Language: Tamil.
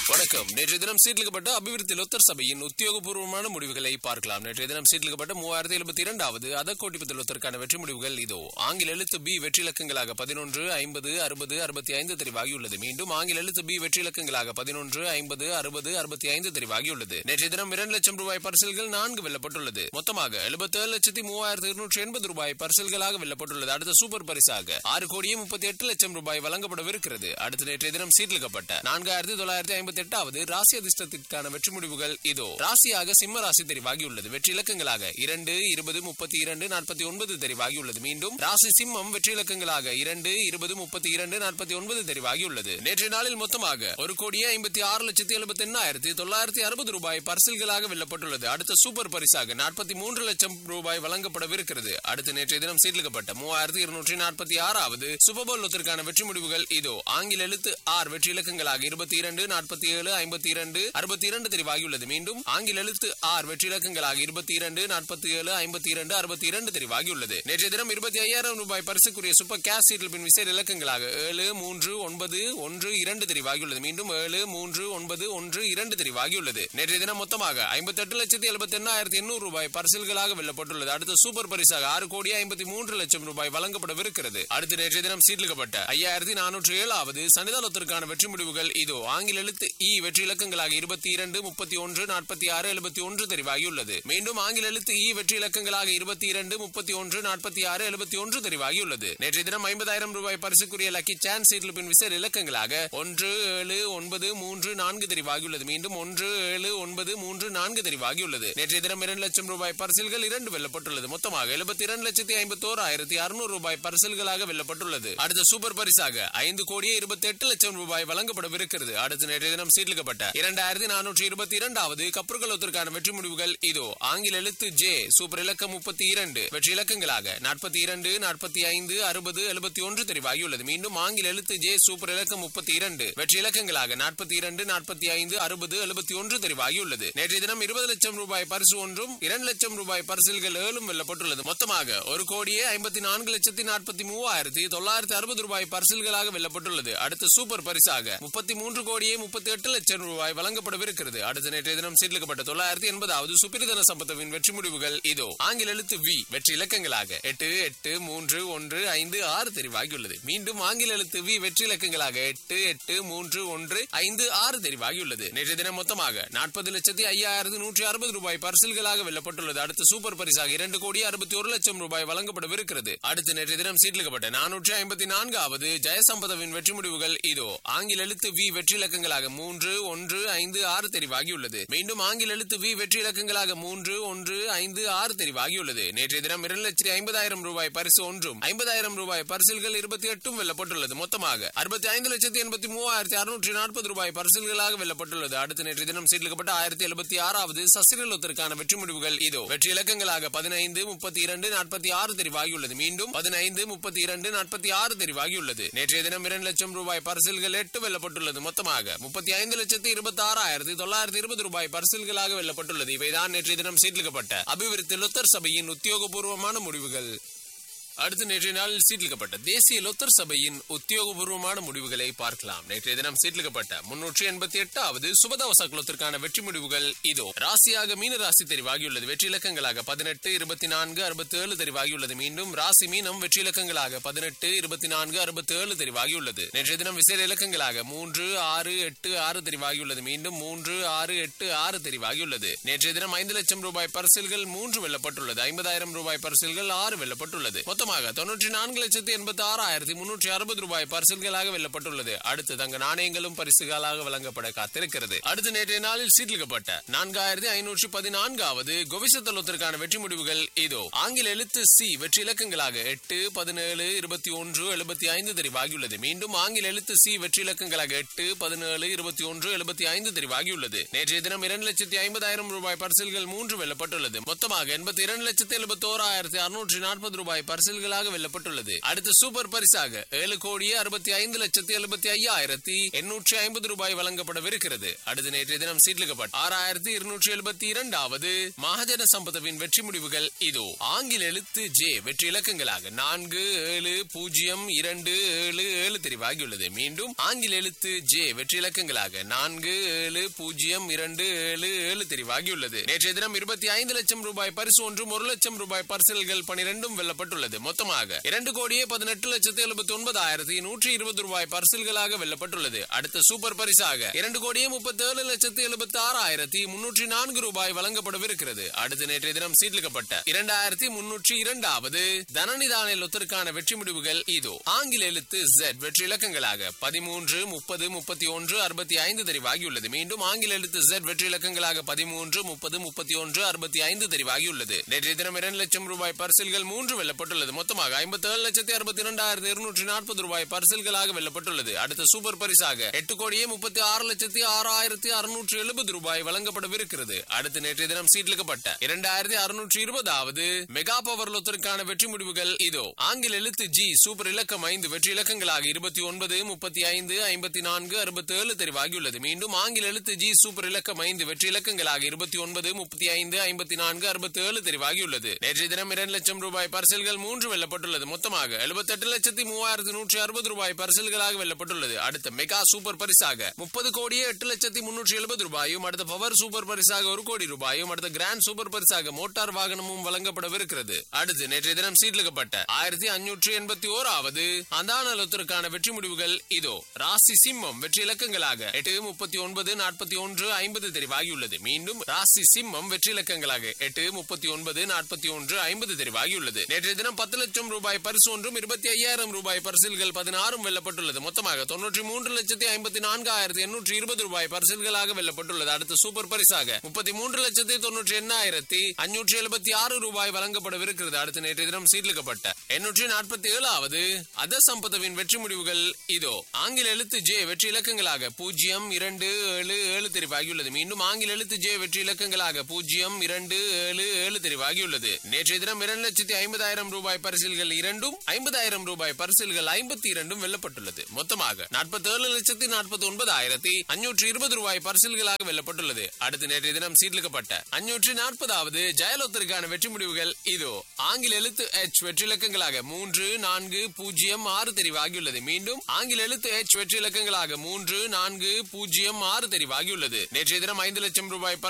வணக்கம் நேற்றைய தினம் சீர்லிக்கப்பட்ட அபிவிருத்தி லொத்தர் சபையின் உத்தியோகபூர்வமான முடிவுகளை பார்க்கலாம் நேற்றைய தினம் சீர்லிக்கப்பட்ட மூவாயிரத்தி எழுபத்தி இரண்டாவது அதக்கோட்டிபத்து லொத்தருக்கான வெற்றி முடிவுகள் இதோ ஆங்கில எழுத்து பி வெற்றி இலக்கங்களாக பதினொன்று ஐம்பது அறுபது அறுபத்தி ஐந்து தெரிவாகியுள்ளது மீண்டும் ஆங்கில எழுத்து பி வெற்றி இலக்கங்களாக பதினொன்று ஐம்பது அறுபது அறுபத்தி ஐந்து தெரிவாகியுள்ளது நேற்றைய தினம் இரண்டு லட்சம் ரூபாய் பரிசில்கள் நான்கு வெல்லப்பட்டுள்ளது மொத்தமாக எழுபத்தி ஏழு லட்சத்தி மூவாயிரத்தி இருநூற்றி எண்பது ரூபாய் பரிசில்களாக வெல்லப்பட்டுள்ளது அடுத்த சூப்பர் பரிசாக ஆறு கோடியே முப்பத்தி எட்டு லட்சம் ரூபாய் வழங்கப்படவிருக்கிறது அடுத்து நேற்றைய தினம் சீர்லிக்கப்பட்ட நான்காயிரத்தி தொள்ளாயிரத்தி ஐம்பத்தி எட்டாவது ராசி அதிர்ஷ்டத்திற்கான வெற்றி முடிவுகள் இதோ ராசியாக சிம்ம ராசி தெரிவாகியுள்ளது வெற்றி இலக்கங்களாக இரண்டு இருபது முப்பத்தி இரண்டு நாற்பத்தி ஒன்பது தெரிவாகியுள்ளது மீண்டும் ராசி சிம்மம் வெற்றி இலக்கங்களாக இரண்டு இருபது முப்பத்தி இரண்டு நாற்பத்தி ஒன்பது தெரிவாகியுள்ளது நேற்றைய நாளில் மொத்தமாக ஒரு கோடியே ஐம்பத்தி ஆறு லட்சத்தி எழுபத்தி எண்ணாயிரத்தி தொள்ளாயிரத்தி அறுபது ரூபாய் பரிசில்களாக வெல்லப்பட்டுள்ளது அடுத்த சூப்பர் பரிசாக நாற்பத்தி மூன்று லட்சம் ரூபாய் வழங்கப்படவிருக்கிறது அடுத்து நேற்றைய தினம் சீர்லிக்கப்பட்ட மூவாயிரத்தி இருநூற்றி நாற்பத்தி ஆறாவது சுபபோல் லொத்திற்கான வெற்றி முடிவுகள் இதோ ஆங்கில எழுத்து ஆர் வெற்றி இலக்கங்களாக இருபத்தி இரண்டு நாற்பத்தி ஏழு ஐம்பத்தி இரண்டு அறுபத்தி இரண்டு தெரிவாகியுள்ளது மீண்டும் ஆங்கில எழுத்து ஆர் வெற்றி இலக்கங்களாக இருபத்தி இரண்டு நாற்பத்தி ஏழு ஐம்பத்தி இரண்டு அறுபத்தி இரண்டு தெரிவாகியுள்ளது நேற்றைய தினம் இருபத்தி ஐயாயிரம் ரூபாய் பரிசுக்குரிய சூப்பர் கேஷ் சீட்டில் பின் விசேட இலக்கங்களாக ஏழு மூன்று ஒன்பது ஒன்று இரண்டு தெரிவாகியுள்ளது மீண்டும் ஏழு மூன்று ஒன்பது ஒன்று இரண்டு தெரிவாகியுள்ளது நேற்றைய தினம் மொத்தமாக ஐம்பத்தெட்டு லட்சத்தி எழுபத்தி எண்ணாயிரத்தி எண்ணூறு ரூபாய் பரிசில்களாக வெல்லப்பட்டுள்ளது அடுத்த சூப்பர் பரிசாக ஆறு கோடி ஐம்பத்தி மூன்று லட்சம் ரூபாய் வழங்கப்படவிருக்கிறது அடுத்து நேற்றைய தினம் சீர்லிக்கப்பட்ட ஐயாயிரத்தி நானூற்று ஏழாவது சனிதாலத்திற்கான வெற்றி முடிவுகள் இதோ ஆங்கில எழுத்து இ வெற்றி இலக்கங்களாக இருபத்தி இரண்டு முப்பத்தி ஒன்று நாற்பத்தி ஆறு எழுபத்தி ஒன்று தெரிவாகியுள்ளது மீண்டும் ஆங்கில எழுத்து இ வெற்றி இலக்கங்களாக இருபத்தி இரண்டு முப்பத்தி ஒன்று நாற்பத்தி ஆறு எழுபத்தி ஒன்று தெரிவாகியுள்ளது நேற்றைய தினம் ஐம்பதாயிரம் ரூபாய் பரிசுக்குரிய லக்கி சான்ஸ் சீட்டில் பின் விசேட இலக்கங்களாக ஒன்று ஏழு ஒன்பது மூன்று நான்கு தெரிவாகியுள்ளது மீண்டும் ஒன்று ஏழு ஒன்பது மூன்று நான்கு தெரிவாகியுள்ளது நேற்றைய தினம் இரண்டு லட்சம் ரூபாய் பரிசில்கள் இரண்டு வெல்லப்பட்டுள்ளது மொத்தமாக எழுபத்தி இரண்டு லட்சத்தி ஐம்பத்தோரு ஆயிரத்தி அறுநூறு ரூபாய் பரிசில்களாக வெல்லப்பட்டுள்ளது அடுத்த சூப்பர் பரிசாக ஐந்து கோடியே இருபத்தி எட்டு லட்சம் ரூபாய் வழங்கப்படவிருக்கிறது அடுத்த நேற்றைய தினம் சீர்லிக்கப்பட்ட இரண்டாயிரத்தி நானூற்றி இருபத்தி இரண்டாவது கப்பற்களத்திற்கான வெற்றி முடிவுகள் இதோ ஆங்கில எழுத்து ஜே சூப்பர் இலக்கம் முப்பத்தி இரண்டு வெற்றி இலக்கங்களாக நாற்பத்தி இரண்டு நாற்பத்தி ஐந்து அறுபது எழுபத்தி ஒன்று தெரிவாகியுள்ளது மீண்டும் ஆங்கில எழுத்து ஜே சூப்பர் இலக்கம் முப்பத்தி இரண்டு வெற்றி இலக்கங்களாக நாற்பத்தி இரண்டு நாற்பத்தி ஐந்து அறுபது எழுபத்தி ஒன்று தெரிவாகியுள்ளது நேற்றைய தினம் இருபது லட்சம் ரூபாய் பரிசு ஒன்றும் இரண்டு லட்சம் ரூபாய் பரிசில்கள் ஏழும் வெல்லப்பட்டுள்ளது மொத்தமாக ஒரு கோடியே ஐம்பத்தி நான்கு லட்சத்தி நாற்பத்தி மூவாயிரத்தி தொள்ளாயிரத்தி அறுபது ரூபாய் பரிசில்களாக வெல்லப்பட்டுள்ளது அடுத்த சூப்பர் பரிசாக முப்பத்தி மூன்று கோடியே முப்பத்தி எட்டு லட்சம் ரூபாய் வழங்கப்படவிருக்கிறது அடுத்த நேற்றைய தினம் சீர்லிக்கப்பட்ட தொள்ளாயிரத்தி எண்பதாவது சுப்பிரதன சம்பத்தவின் வெற்றி முடிவுகள் இதோ ஆங்கில எழுத்து வி வெற்றி இலக்கங்களாக எட்டு எட்டு மூன்று ஒன்று ஐந்து ஆறு தெரிவாகியுள்ளது மீண்டும் ஆங்கில எழுத்து வி வெற்றி இலக்கங்களாக எட்டு எட்டு மூன்று ஒன்று ஐந்து ஆறு தெரிவாகியுள்ளது நேற்றைய தினம் மொத்தமாக நாற்பது லட்சத்தி ஐயாயிரத்தி நூற்றி அறுபது ரூபாய் பரிசில்களாக வெல்லப்பட்டுள்ளது அடுத்த சூப்பர் பரிசாக இரண்டு கோடி அறுபத்தி ஒரு லட்சம் ரூபாய் வழங்கப்படவிருக்கிறது அடுத்து நேற்றைய தினம் சீர்லிக்கப்பட்ட நானூற்றி ஐம்பத்தி நான்காவது ஜெயசம்பதவின் வெற்றி முடிவுகள் இதோ ஆங்கில எழுத்து வி வெற்றி இலக்கங்களாக மூன்று ஒன்று ஐந்து ஆறு தெரிவாகியுள்ளது மீண்டும் ஆங்கில எழுத்து வி வெற்றி இலக்கங்களாக மூன்று ஒன்று ஐந்து ஆறு தெரிவாகியுள்ளது நேற்றைய தினம் இரண்டு லட்சத்தி ஐம்பதாயிரம் ரூபாய் பரிசு ஒன்றும் ஐம்பதாயிரம் ரூபாய் பரிசில்கள் இருபத்தி எட்டும் வெல்லப்பட்டுள்ளது மொத்தமாக அறுபத்தி ஐந்து லட்சத்தி எண்பத்தி மூவாயிரத்தி அறுநூற்றி நாற்பது ரூபாய் பரிசில்களாக வெல்லப்பட்டுள்ளது அடுத்த நேற்றைய தினம் சீர்லிக்கப்பட்ட ஆயிரத்தி எழுபத்தி ஆறாவது சசிரலத்திற்கான வெற்றி முடிவுகள் இதோ வெற்றி இலக்கங்களாக பதினைந்து முப்பத்தி இரண்டு நாற்பத்தி ஆறு தெரிவாகியுள்ளது மீண்டும் பதினைந்து முப்பத்தி இரண்டு நாற்பத்தி ஆறு தெரிவாகியுள்ளது நேற்றைய தினம் இரண்டு லட்சம் ரூபாய் பரிசில்கள் எட்டு வெல்லப்பட்டுள்ளது மொத்தமாக முப்பத்தி ஐந்து லட்சத்தி இருபத்தி ஆறாயிரத்தி தொள்ளாயிரத்தி இருபது ரூபாய் பரிசில்களாக வெல்லப்பட்டுள்ளது இவைதான் நேற்றைய தினம் சீர்லிக்கப்பட்ட அபிவிருத்தி லொத்தர் சபையின் உத்தியோகபூர்வமான முடிவுகள் அடுத்து நேற்றைய நாளில் சீட்லிக்கப்பட்ட தேசிய லொத்தர் சபையின் உத்தியோகபூர்வமான முடிவுகளை பார்க்கலாம் நேற்றைய தினம் சீட்லிக்கப்பட்ட முன்னூற்றி எண்பத்தி எட்டாவது சுபதவச குலத்திற்கான வெற்றி முடிவுகள் இதோ ராசியாக மீன ராசி தெரிவாகியுள்ளது வெற்றி இலக்கங்களாக பதினெட்டு இருபத்தி நான்கு அறுபத்தி ஏழு தெரிவாகியுள்ளது மீண்டும் ராசி மீனம் வெற்றி இலக்கங்களாக பதினெட்டு இருபத்தி நான்கு அறுபத்தி ஏழு தெரிவாகியுள்ளது நேற்றைய தினம் விசேட இலக்கங்களாக மூன்று ஆறு எட்டு ஆறு தெரிவாகியுள்ளது மீண்டும் மூன்று ஆறு எட்டு ஆறு தெரிவாகியுள்ளது நேற்றைய தினம் ஐந்து லட்சம் ரூபாய் பரிசில்கள் மூன்று வெல்லப்பட்டுள்ளது ஐம்பதாயிரம் ரூபாய் பரிசில்கள் ஆறு வெல்லப்பட்டுள்ளது மொத்தமாக தொன்னூற்றி நான்கு லட்சத்தி எண்பத்தி ஆறாயிரத்தி முன்னூற்றி அறுபது ரூபாய் பரிசில்களாக வெல்லப்பட்டுள்ளது அடுத்து தங்க நாணயங்களும் பரிசுகளாக வழங்கப்பட காத்திருக்கிறது அடுத்து நேற்றைய நாளில் சீட்லிக்கப்பட்ட நான்காயிரத்தி ஐநூற்றி பதினான்காவது கோவிசத்தலத்திற்கான வெற்றி முடிவுகள் இதோ ஆங்கில எழுத்து சி வெற்றி இலக்கங்களாக எட்டு பதினேழு இருபத்தி ஒன்று எழுபத்தி ஐந்து தெரிவாகியுள்ளது மீண்டும் ஆங்கில எழுத்து சி வெற்றி இலக்கங்களாக எட்டு பதினேழு இருபத்தி ஒன்று எழுபத்தி ஐந்து தெரிவாகியுள்ளது நேற்றைய தினம் இரண்டு லட்சத்தி ஐம்பதாயிரம் ரூபாய் பரிசில்கள் மூன்று வெல்லப்பட்டுள்ளது மொத்தமாக எண்பத்தி இரண்டு லட்சத்தி எழுபத்தி ஓராயிரத்தி அறுநூற்றி நாற்பது ரூபாய் பரிசில் பரிசில்களாக வெல்லப்பட்டுள்ளது அடுத்து சூப்பர் பரிசாக ஏழு கோடியே அறுபத்தி ஐந்து லட்சத்தி எழுபத்தி ஐயாயிரத்தி எண்ணூற்றி ஐம்பது ரூபாய் வழங்கப்படவிருக்கிறது அடுத்து நேற்றைய தினம் சீட்லிக்கப்பட்ட ஆறாயிரத்தி இருநூற்றி எழுபத்தி இரண்டாவது மகாஜன சம்பதவின் வெற்றி முடிவுகள் இதோ ஆங்கில எழுத்து ஜே வெற்றி இலக்கங்களாக நான்கு ஏழு பூஜ்ஜியம் இரண்டு ஏழு ஏழு தெரிவாகியுள்ளது மீண்டும் ஆங்கில எழுத்து ஜே வெற்றி இலக்கங்களாக நான்கு ஏழு பூஜ்ஜியம் இரண்டு ஏழு ஏழு தெரிவாகியுள்ளது நேற்றைய தினம் இருபத்தி ஐந்து லட்சம் ரூபாய் பரிசு ஒன்றும் ஒரு லட்சம் ரூபாய் பரிசல்கள் பனிரெண்டும் வெல்லப்பட்டுள்ளது மொத்தமாக இரண்டு கோடியே பதினெட்டு லட்சத்தி எழுபத்தி ஒன்பதாயிரத்தி நூற்றி இருபது ரூபாய் பரிசல்களாக வெல்லப்பட்டுள்ளது அடுத்த சூப்பர் பரிசாக இரண்டு கோடியே முப்பத்தி ஏழு லட்சத்தி எழுபத்தி ஆறாயிரத்தி முன்னூற்றி நான்கு ரூபாய் வழங்கப்படவிருக்கிறது அடுத்து நேற்றைய தினம் சீட்லிக்கப்பட்ட இரண்டாயிரத்தி முன்னூற்றி இரண்டாவது தனநிதான லொத்திற்கான வெற்றி முடிவுகள் இதோ ஆங்கில எழுத்து Z வெற்றி இலக்கங்களாக பதிமூன்று முப்பது முப்பத்தி ஒன்று அறுபத்தி ஐந்து தெரிவாகியுள்ளது மீண்டும் ஆங்கில எழுத்து Z வெற்றி இலக்கங்களாக பதிமூன்று முப்பது முப்பத்தி ஒன்று அறுபத்தி ஐந்து தெரிவாகியுள்ளது நேற்றைய தினம் இரண்டு லட்சம் ரூபாய் பரிசில்கள் மூன்று வெல்லப்பட்டுள்ளது மொத்தமாக ஐம்பத்தி ஏழு லட்சத்தி அறுபத்தி இரண்டாயிரத்தி இருநூற்றி நாற்பது ரூபாய் பரிசில்களாக வெல்லப்பட்டுள்ளது அடுத்த சூப்பர் பரிசாக எட்டு கோடியே முப்பத்தி ஆறு லட்சத்தி ஆறாயிரத்தி அறுநூற்றி எழுபது ரூபாய் வழங்கப்படவிருக்கிறது அடுத்து நேற்றைய தினம் சீட்லிக்கப்பட்ட இரண்டாயிரத்தி அறுநூற்றி இருபதாவது மெகா பவர் லொத்தருக்கான வெற்றி முடிவுகள் இதோ ஆங்கில எழுத்து ஜி சூப்பர் இலக்கம் ஐந்து வெற்றி இலக்கங்களாக இருபத்தி ஒன்பது முப்பத்தி ஐந்து ஐம்பத்தி நான்கு அறுபத்தி ஏழு தெரிவாகியுள்ளது மீண்டும் ஆங்கில எழுத்து ஜி சூப்பர் இலக்கம் ஐந்து வெற்றி இலக்கங்களாக இருபத்தி ஒன்பது முப்பத்தி ஐந்து ஐம்பத்தி நான்கு அறுபத்தி ஏழு தெரிவாகியுள்ளது நேற்றைய தினம் இரண்டு லட்சம் ரூபாய் பரிசல்கள் மூன்று வெல்லப்பட்டுள்ளது மொத்தமாக எழுபத்தெட்டு லட்சத்தி மூவாயிரத்தி நூற்றி அறுபது ரூபாய் பரிசல்களாக வெல்லப்பட்டுள்ளது அடுத்த மெகா சூப்பர் பரிசாக முப்பது கோடியே எட்டு லட்சத்தி முன்னூற்றி எழுபது ரூபாயும் அடுத்த பவர் சூப்பர் பரிசாக ஒரு கோடி ரூபாயும் அடுத்த கிராண்ட் சூப்பர் பரிசாக மோட்டார் வாகனமும் வழங்கப்படவிருக்கிறது அடுத்து நேற்றைய தினம் சீட்லிக்கப்பட்ட ஆயிரத்தி அஞ்சூற்றி எண்பத்தி ஓராவது அந்தான லொத்தருக்கான வெற்றி முடிவுகள் இதோ ராசி சிம்மம் வெற்றி இலக்கங்களாக எட்டு முப்பத்தி ஒன்பது நாற்பத்தி ஒன்று ஐம்பது தெரிவாகியுள்ளது மீண்டும் ராசி சிம்மம் வெற்றி இலக்கங்களாக எட்டு முப்பத்தி ஒன்பது நாற்பத்தி ஒன்று ஐம்பது தெரிவாகியுள்ளது நேற்றைய தினம் பத்து லட்சம் ரூபாய் பரிசு ஒன்றும் இருபத்தி ஐயாயிரம் ரூபாய் பரிசில்கள் பதினாறும் வெல்லப்பட்டுள்ளது மொத்தமாக தொன்னூற்றி மூன்று லட்சத்தி ஐம்பத்தி நான்காயிரத்தி எண்ணூற்றி இருபது ரூபாய் பரிசில்களாக வெல்லப்பட்டுள்ளது அடுத்த சூப்பர் பரிசாக முப்பத்தி மூன்று லட்சத்தி தொன்னூற்றி எண்ணாயிரத்தி அஞ்சூற்றி எழுபத்தி ஆறு ரூபாய் வழங்கப்படவிருக்கிறது அடுத்த நேற்றைய தினம் சீர்லிக்கப்பட்ட எண்ணூற்றி நாற்பத்தி ஏழாவது அத சம்பதவின் வெற்றி முடிவுகள் இதோ ஆங்கில எழுத்து ஜே வெற்றி இலக்கங்களாக பூஜ்ஜியம் இரண்டு ஏழு ஏழு தெரிவாகியுள்ளது மீண்டும் ஆங்கில எழுத்து ஜே வெற்றி இலக்கங்களாக பூஜ்ஜியம் இரண்டு ஏழு ஏழு தெரிவாகியுள்ளது நேற்றைய தினம் இரண்டு லட்சத்தி ஐம்பதாயிரம் ரூபாய் பரிசில்கள் இரண்டும் ஐம்பதாயிரம் ரூபாய் பரிசில்கள் ஐம்பத்தி இரண்டும் வெல்லப்பட்டுள்ளது மொத்தமாக நாற்பத்தி ஏழு லட்சத்தி நாற்பத்தி ஒன்பதாயிரத்தி அஞ்சூற்றி இருபது ரூபாய் பரிசில்களாக வெல்லப்பட்டுள்ளது அடுத்து நேற்றைய தினம் சீர்லிக்கப்பட்ட அஞ்சூற்றி நாற்பதாவது ஜெயலலிதருக்கான வெற்றி முடிவுகள் இதோ ஆங்கில எழுத்து எச் வெற்றி இலக்கங்களாக மூன்று நான்கு பூஜ்ஜியம் ஆறு தெரிவாகியுள்ளது மீண்டும் ஆங்கில எழுத்து எச் வெற்றி இலக்கங்களாக மூன்று நான்கு பூஜ்ஜியம் ஆறு தெரிவாகியுள்ளது நேற்றைய தினம் ஐந்து லட்சம் ரூபாய்